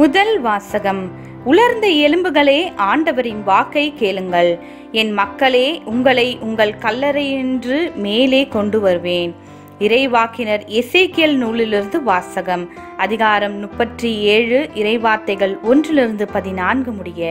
முதல் வாசகம் உலர்ந்த எலும்புகளே ஆண்டவரின் வாக்கை கேளுங்கள் என் மக்களே உங்களை உங்கள் கல்லறையின்று மேலே கொண்டு வருவேன் இறைவாக்கினர் எசேக்கியல் நூலிலிருந்து வாசகம் அதிகாரம் முப்பத்தி ஏழு இறைவார்த்தைகள் ஒன்றிலிருந்து பதினான்கு முடிய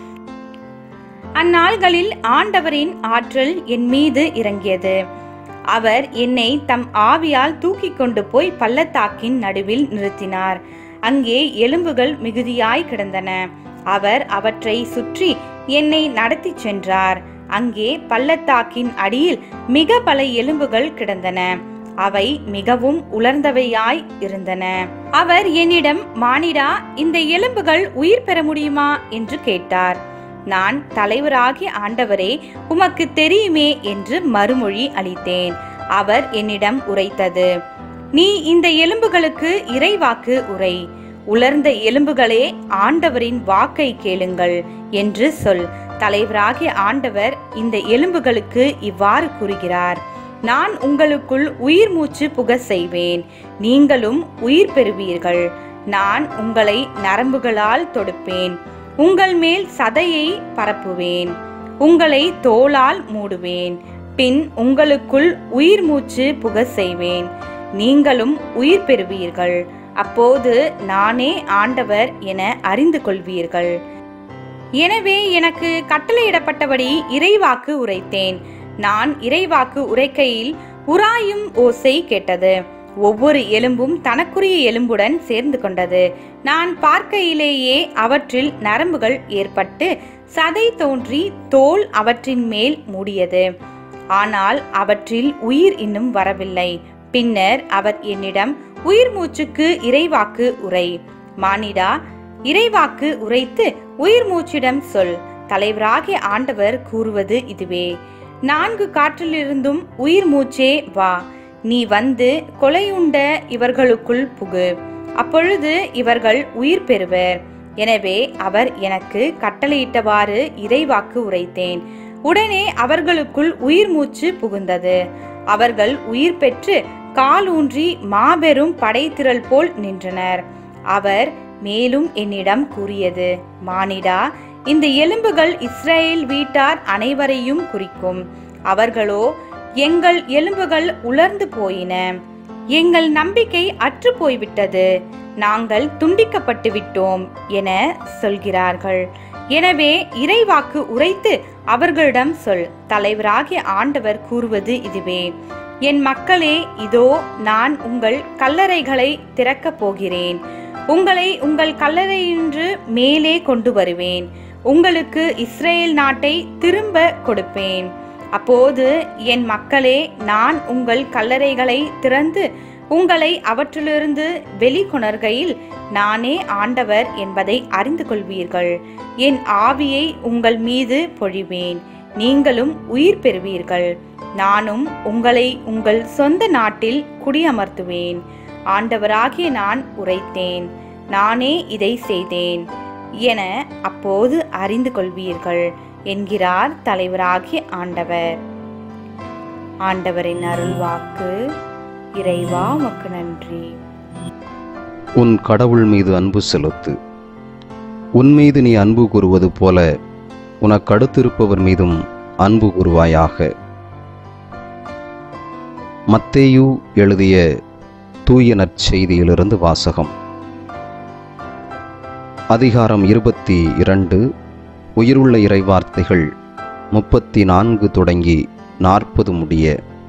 அந்நாள்களில் ஆண்டவரின் ஆற்றல் என் மீது இறங்கியது அவர் என்னை தம் ஆவியால் தூக்கிக் கொண்டு போய் பள்ளத்தாக்கின் நடுவில் நிறுத்தினார் அங்கே எலும்புகள் மிகுதியாய் கிடந்தன அவர் அவற்றை சுற்றி என்னை நடத்தி சென்றார் அங்கே பள்ளத்தாக்கின் அடியில் மிக பல எலும்புகள் கிடந்தன அவை மிகவும் உலர்ந்தவையாய் இருந்தன அவர் என்னிடம் மானிடா இந்த எலும்புகள் உயிர் பெற முடியுமா என்று கேட்டார் நான் தலைவராகிய ஆண்டவரே உமக்கு தெரியுமே என்று மறுமொழி அளித்தேன் அவர் என்னிடம் உரைத்தது நீ இந்த எலும்புகளுக்கு இறைவாக்கு உரை உலர்ந்த எலும்புகளே ஆண்டவரின் வாக்கை கேளுங்கள் என்று சொல் தலைவராகிய ஆண்டவர் இந்த எலும்புகளுக்கு இவ்வாறு கூறுகிறார் நான் உங்களுக்குள் உயிர் மூச்சு புக செய்வேன் நீங்களும் உயிர் பெறுவீர்கள் நான் உங்களை நரம்புகளால் தொடுப்பேன் உங்கள் மேல் சதையை பரப்புவேன் உங்களை தோளால் மூடுவேன் பின் உங்களுக்குள் உயிர் மூச்சு புக செய்வேன் நீங்களும் உயிர் பெறுவீர்கள் அப்போது நானே ஆண்டவர் என அறிந்து கொள்வீர்கள் எனவே எனக்கு கட்டளையிடப்பட்டபடி இறைவாக்கு உரைத்தேன் நான் இறைவாக்கு உரைக்கையில் உராயும் ஓசை கேட்டது ஒவ்வொரு எலும்பும் தனக்குரிய எலும்புடன் சேர்ந்து கொண்டது நான் பார்க்கையிலேயே அவற்றில் நரம்புகள் ஏற்பட்டு சதை தோன்றி தோல் அவற்றின் மேல் மூடியது ஆனால் அவற்றில் உயிர் இன்னும் வரவில்லை பின்னர் அவர் என்னிடம் உயிர் மூச்சுக்கு இறைவாக்கு உரை மானிடா இறைவாக்கு உரைத்து உயிர் மூச்சிடம் சொல் தலைவராகிய ஆண்டவர் கூறுவது இதுவே நான்கு காற்றிலிருந்தும் உயிர் மூச்சே வா நீ வந்து கொலையுண்ட இவர்களுக்குள் புகு அப்பொழுது இவர்கள் உயிர் பெறுவர் எனவே அவர் எனக்கு கட்டளையிட்டவாறு இறைவாக்கு உரைத்தேன் உடனே அவர்களுக்குள் உயிர் மூச்சு புகுந்தது அவர்கள் உயிர் பெற்று காலூன்றி மாபெரும் படைத்திரள் போல் நின்றனர் அவர் மேலும் என்னிடம் கூறியது மானிடா இந்த எலும்புகள் இஸ்ரேல் வீட்டார் அனைவரையும் குறிக்கும் அவர்களோ எங்கள் எலும்புகள் உலர்ந்து போயின எங்கள் நம்பிக்கை அற்று போய்விட்டது நாங்கள் துண்டிக்கப்பட்டு விட்டோம் என சொல்கிறார்கள் எனவே இறைவாக்கு உரைத்து அவர்களிடம் சொல் தலைவராகிய ஆண்டவர் கூறுவது இதுவே என் மக்களே இதோ நான் உங்கள் கல்லறைகளை திறக்கப் போகிறேன் உங்களை உங்கள் கல்லறையின்று மேலே கொண்டு வருவேன் உங்களுக்கு இஸ்ரேல் நாட்டை திரும்ப கொடுப்பேன் அப்போது என் மக்களே நான் உங்கள் கல்லறைகளை திறந்து உங்களை அவற்றிலிருந்து வெளிக்கொணர்கையில் நானே ஆண்டவர் என்பதை அறிந்து கொள்வீர்கள் என் ஆவியை உங்கள் மீது பொழிவேன் நீங்களும் உயிர் பெறுவீர்கள் நானும் உங்களை உங்கள் சொந்த நாட்டில் குடியமர்த்துவேன் ஆண்டவராகிய நான் உரைத்தேன் நானே இதை செய்தேன் என அப்போது அறிந்து கொள்வீர்கள் என்கிறார் தலைவராகிய ஆண்டவர் ஆண்டவரின் அருள்வாக்கு இறைவா உமக்கு நன்றி உன் கடவுள் மீது அன்பு செலுத்து உன் மீது நீ அன்பு கூறுவது போல உனக்கு அடுத்திருப்பவர் மீதும் அன்பு கூறுவாயாக மத்தேயு எழுதிய தூய நற்செய்தியிலிருந்து வாசகம் அதிகாரம் இருபத்தி இரண்டு உயிருள்ள இறைவார்த்தைகள் முப்பத்தி நான்கு தொடங்கி நாற்பது முடிய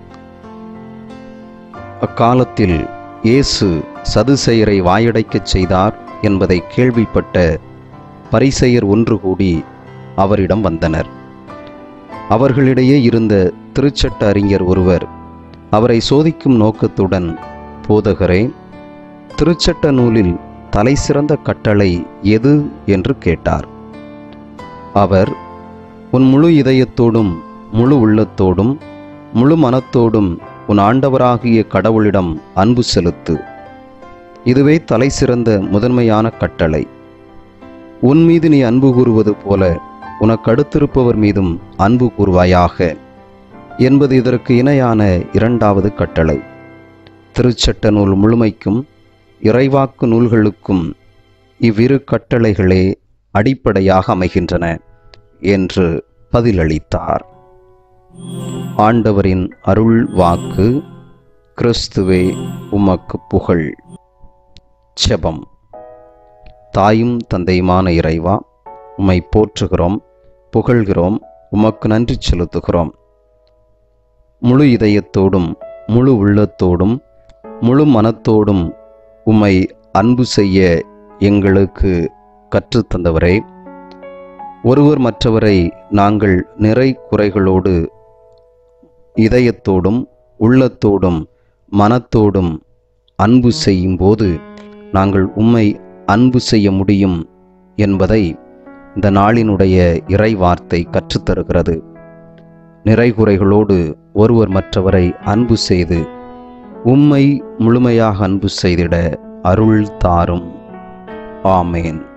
அக்காலத்தில் இயேசு சதுசெயரை வாயடைக்கச் செய்தார் என்பதை கேள்விப்பட்ட பரிசெயர் ஒன்று கூடி அவரிடம் வந்தனர் அவர்களிடையே இருந்த திருச்சட்ட அறிஞர் ஒருவர் அவரை சோதிக்கும் நோக்கத்துடன் போதகரே திருச்சட்ட நூலில் தலைசிறந்த கட்டளை எது என்று கேட்டார் அவர் உன் முழு இதயத்தோடும் முழு உள்ளத்தோடும் முழு மனத்தோடும் உன் ஆண்டவராகிய கடவுளிடம் அன்பு செலுத்து இதுவே தலைசிறந்த முதன்மையான கட்டளை உன் மீது நீ அன்பு கூறுவது போல உனக்கு அடுத்திருப்பவர் மீதும் அன்பு கூறுவாயாக என்பது இதற்கு இணையான இரண்டாவது கட்டளை திருச்சட்ட நூல் முழுமைக்கும் இறைவாக்கு நூல்களுக்கும் இவ்விரு கட்டளைகளே அடிப்படையாக அமைகின்றன என்று பதிலளித்தார் ஆண்டவரின் அருள் வாக்கு கிறிஸ்துவே உமக்கு புகழ் செபம் தாயும் தந்தையுமான இறைவா உம்மை போற்றுகிறோம் புகழ்கிறோம் உமக்கு நன்றி செலுத்துகிறோம் முழு இதயத்தோடும் முழு உள்ளத்தோடும் முழு மனத்தோடும் உம்மை அன்பு செய்ய எங்களுக்கு கற்றுத்தந்தவரே ஒருவர் மற்றவரை நாங்கள் நிறை குறைகளோடு இதயத்தோடும் உள்ளத்தோடும் மனத்தோடும் அன்பு செய்யும்போது நாங்கள் உம்மை அன்பு செய்ய முடியும் என்பதை இந்த நாளினுடைய இறை வார்த்தை கற்றுத்தருகிறது நிறைகுறைகளோடு ஒருவர் மற்றவரை அன்பு செய்து உம்மை முழுமையாக அன்பு செய்திட அருள் தாரும் ஆமேன்